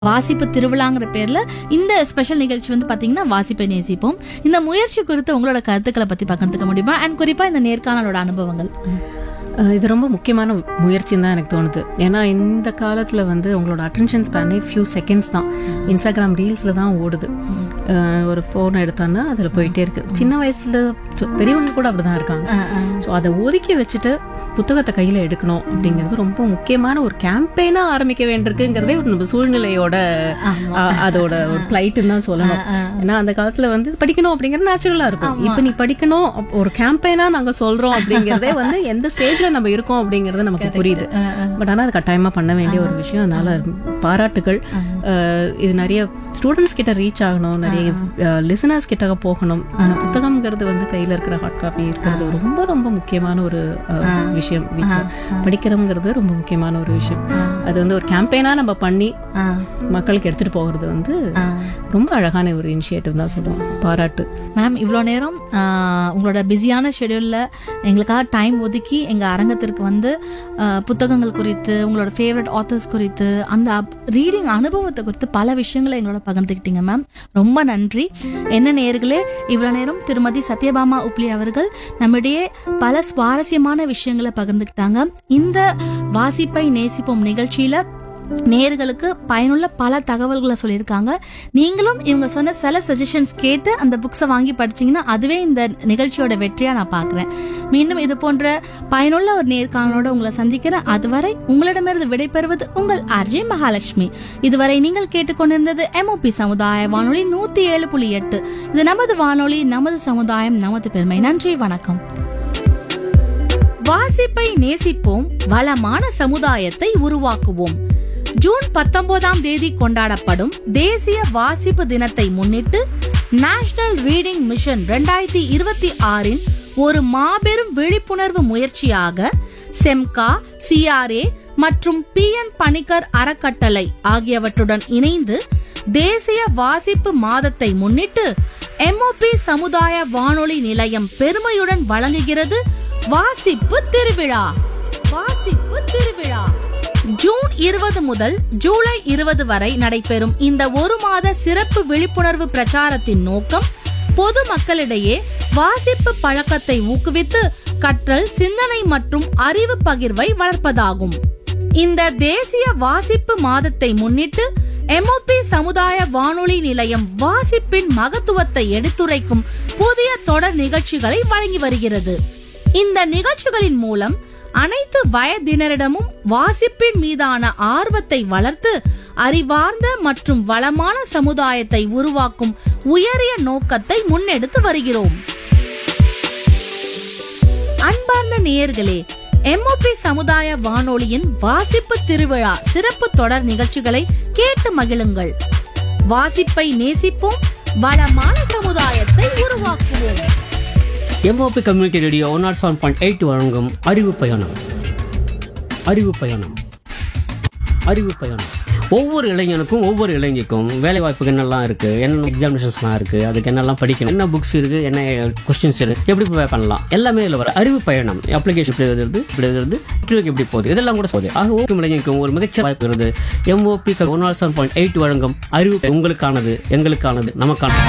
வாசிப்பு திருவிழாங்கிற பேர்ல இந்த ஸ்பெஷல் நிகழ்ச்சி வந்து பாத்தீங்கன்னா வாசிப்பை நேசிப்போம் இந்த முயற்சி குறித்து உங்களோட கருத்துக்களை பத்தி பகிர்ந்துக்க முடியுமா அண்ட் குறிப்பா இந்த நேர்காணலோட அனுபவங்கள் அஹ் இது ரொம்ப முக்கியமான முயற்சின்னு தான் எனக்கு தோணுது ஏன்னா இந்த காலத்தில் வந்து உங்களோட அட்டென்ஷன் ஸ்பேனே ஃபியூ செகண்ட்ஸ் தான் இன்ஸ்டாகிராம் ரீல்ஸில் தான் ஓடுது அஹ் ஒரு ஃபோன் எடுத்தோன்னா அதில் போயிட்டே இருக்கு சின்ன வயசுல சொ- பெரியவங்க கூட அப்படிதான் இருக்காங்க ஸோ அதை ஒதுக்கி வச்சுட்டு புத்தகத்தை கையில் எடுக்கணும் அப்படிங்கிறது ரொம்ப முக்கியமான ஒரு கேம்பெயினாக ஆரம்பிக்க வேண்டியிருக்குங்கிறதே ஒரு நம்ம சூழ்நிலையோட அஹ், அதோட ஒரு பிளைட்டுன்னு தான் சொல்லணும் ஏன்னா அந்த காலத்துல வந்து படிக்கணும் அப்படிங்கிறது நேச்சுரலா இருக்கும் இப்போ நீ படிக்கணும் அப்ப ஒரு கேம்பெயினா நாங்க சொல்றோம் அப்படிங்கறதே வந்து எந்த ஸ்டேஜ்ல நம்ம இருக்கோம் அப்படிங்கறது நமக்கு புரியுது பட் ஆனா அது கட்டாயமா பண்ண வேண்டிய ஒரு விஷயம் அதனால பாராட்டுகள் அஹ், இது நிறைய ஸ்டூடெண்ட்ஸ் கிட்ட ரீச் ஆகணும் நிறைய லிசனர்ஸ் கிட்ட போகணும் ஆனா புத்தகம்ங்கிறது வந்து கையில இருக்கிற ஹார்ட் காப்பி இருக்கிறது ரொம்ப ரொம்ப முக்கியமான ஒரு அஹ், விஷயம் வீட்டுல படிக்கிறோங்கிறது ரொம்ப முக்கியமான ஒரு விஷயம் அது வந்து ஒரு கேம்பெயினா நம்ம பண்ணி மக்களுக்கு எடுத்துட்டு போகிறது வந்து ரொம்ப அழகான ஒரு இனிஷியேட்டிவ் தான் சொல்லுவோம் பாராட்டு மேம் இவ்வளோ நேரம் ஆஹ், உங்களோட பிஸியான ஷெடியூல்ல எங்களுக்காக டைம் ஒதுக்கி எங்க அரங்கத்திற்கு வந்து ஆஹ், புத்தகங்கள் குறித்து உங்களோட ஃபேவரட் ஆத்தர்ஸ் குறித்து அந்த ரீடிங் அனுபவத்தை குறித்து பல விஷயங்களை எங்களோட பகிர்ந்துக்கிட்டீங்க மேம் ரொம்ப நன்றி என்ன நேர்களே இவ்வளோ நேரம் திருமதி சத்யபாமா உப்ளி அவர்கள் நம்மிடையே பல சுவாரஸ்யமான விஷயங்களை பகிர்ந்துக்கிட்டாங்க இந்த வாசிப்பை நேசிப்போம் நிகழ்ச்சியில நேர்களுக்கு பயனுள்ள பல தகவல்களை சொல்லியிருக்காங்க நீங்களும் இவங்க சொன்ன சில சஜஷன்ஸ் கேட்டு அந்த புக்ஸை வாங்கி படிச்சீங்கன்னா அதுவே இந்த நிகழ்ச்சியோட வெற்றியா நான் பார்க்குறேன் மீண்டும் இது போன்ற பயனுள்ள ஒரு நேர்காணலோட உங்களை சந்திக்கிறேன் அதுவரை உங்களிடமிருந்து விடைபெறுவது உங்கள் அர்ஜய் மகாலட்சுமி இதுவரை நீங்கள் கேட்டுக்கொண்டிருந்தது எம்ஓபி சமுதாய வானொலி நூத்தி ஏழு புள்ளி எட்டு இது நமது வானொலி நமது சமுதாயம் நமது பெருமை நன்றி வணக்கம் வாசிப்பை நேசிப்போம் வளமான சமுதாயத்தை உருவாக்குவோம் ஜூன் பத்தொன்பதாம் தேதி கொண்டாடப்படும் தேசிய வாசிப்பு தினத்தை முன்னிட்டு நேஷனல் ரீடிங் மிஷன் 2026 இருபத்தி ஆறின் ஒரு மாபெரும் விழிப்புணர்வு முயற்சியாக செம்கா சிஆர்ஏ மற்றும் பி என் பணிக்கர் அறக்கட்டளை ஆகியவற்றுடன் இணைந்து தேசிய வாசிப்பு மாதத்தை முன்னிட்டு எம்ஓபி சமுதாய வானொலி நிலையம் பெருமையுடன் வழங்குகிறது வாசிப்பு திருவிழா வாசிப்பு திருவிழா ஜூன் இருபது முதல் ஜூலை இருபது வரை நடைபெறும் இந்த ஒரு மாத சிறப்பு விழிப்புணர்வு பிரச்சாரத்தின் நோக்கம் பொது மக்களிடையே வாசிப்பு பழக்கத்தை ஊக்குவித்து கற்றல் சிந்தனை மற்றும் அறிவு பகிர்வை வளர்ப்பதாகும் இந்த தேசிய வாசிப்பு மாதத்தை முன்னிட்டு எம்ஓபி சமுதாய வானொலி நிலையம் வாசிப்பின் மகத்துவத்தை எடுத்துரைக்கும் புதிய தொடர் நிகழ்ச்சிகளை வழங்கி வருகிறது இந்த நிகழ்ச்சிகளின் மூலம் அனைத்து வயதினரிடமும் வாசிப்பின் மீதான ஆர்வத்தை வளர்த்து அறிவார்ந்த மற்றும் வளமான சமுதாயத்தை உருவாக்கும் உயரிய நோக்கத்தை முன்னெடுத்து வருகிறோம் அன்பார்ந்த நேயர்களே எம்ஓபி சமுதாய வானொலியின் வாசிப்பு திருவிழா சிறப்பு தொடர் நிகழ்ச்சிகளை கேட்டு மகிழுங்கள் வாசிப்பை நேசிப்போம் வளமான சமுதாயத்தை உருவாக்குவோம் M O P community radio one nought seven point eight வழங்கும் அறிவு பயணம் அறிவு பயணம் அறிவு பயணம் ஒவ்வொரு இளைஞனுக்கும் ஒவ்வொரு இளைஞருக்கும் வேலை வாய்ப்புக்கு என்னெல்லாம் இருக்கு என்ன எக்ஸாமினேஷன்ஸ்லாம் இருக்கு அதுக்கு என்னெல்லாம் படிக்கணும் என்ன புக்ஸ் இருக்கு என்ன கொஸ்டின்ஸ் இருக்கு எப்படி ப்ரிப்பேர் பண்ணலாம் எல்லாமே இதில் வர அறிவு பயணம் அப்ளிகேஷன் எப்படி எழுதுறது இப்படி எழுதுறது இன்டர்வியூக்கு எப்படி போகுது இதெல்லாம் கூட போகுது ஆக ஒவ்வொரு இளைஞருக்கும் ஒரு மிகச்ச வாய்ப்பு இருக்குது M O P one nought seven point eight வழங்கும் அறிவு உங்களுக்கானது எங்களுக்கானது நமக்கானது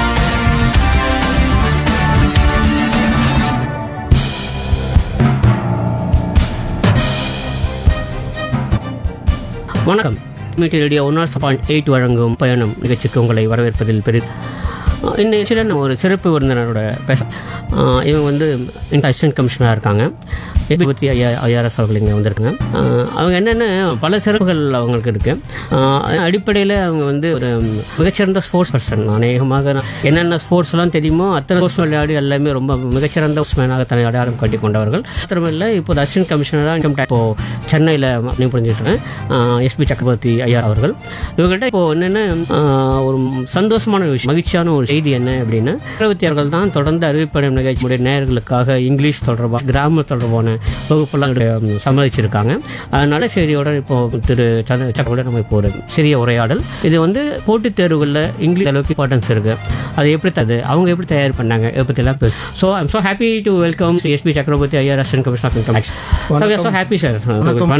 வணக்கம் மீட்டி radio one nought point eight வழங்கும் பயணம் நிகழ்ச்சிக்கு உங்களை வரவேற்பதில் பெரிது அஹ் இன்னைக்கு நான் ஒரு சிறப்பு விருந்தினரோட பேச அஹ் இவங்க வந்து அசிஸ்டன்ட் கமிஷனராக இருக்காங்க இருபத்தி ஐயா ஐஆர்எஸ் அவர்கள் இங்கே வந்திருக்காங்க அஹ் அவங்க என்னென்ன பல சிறப்புகள் அவங்களுக்கு இருக்கு அஹ் அடிப்படையில் அவங்க வந்து ஒரு மிகச்சிறந்த ஸ்போர்ட்ஸ் பர்சன் அநேகமாக நான் என்னென்ன ஸ்போர்ட்ஸ்லாம் தெரியுமோ அத்தனை ஸ்போர்ட்ஸ் விளையாடி எல்லாமே ரொம்ப மிகச்சிறந்த மேனாக தன்னை அடையாளம் காட்டி கொண்டவர்கள் மாத்திரமில்லை இப்போ அசிஸ்டன்ட் கமிஷனராக இன்கம் டேக்ஸ் இப்போ சென்னையில் பணிபுரிஞ்சிருக்கேன் எஸ்பி சக்கரவர்த்தி ஐயா அவர்கள் இவங்கள்ட்ட இப்போ என்னென்ன ஆஹ், ஒரு சந்தோஷமான ஒரு விஷயம் மகிழ்ச்சியான ஒரு செய்தி என்ன அப்படின்னா சக்கரவர்த்தி அவர்கள் தான் தொடர்ந்து அறிவிப்படம் நிகழ்ச்சியுடைய நேயர்களுக்காக இங்கிலீஷ் தொடர்பாக கிராமர் தொடர்பான வகுப்பெல்லாம் உம், சம்மதிச்சிருக்காங்க அதனால செய்தியோட இப்போ திரு சந்திர சக்கரோட நம்ம இப்போ ஒரு சிறிய உரையாடல் இது வந்து போட்டித் தேர்வுகளில் இங்கிலீஷ் அளவுக்கு இம்பார்ட்டன்ஸ் இருக்கு அது எப்படி தது அவங்க எப்படி தயார் பண்ணாங்க இதை பற்றி எல்லாம் பேசு so I'm so happy to welcome S P Chakravarthy ஐயா assistant commissioner so happy sir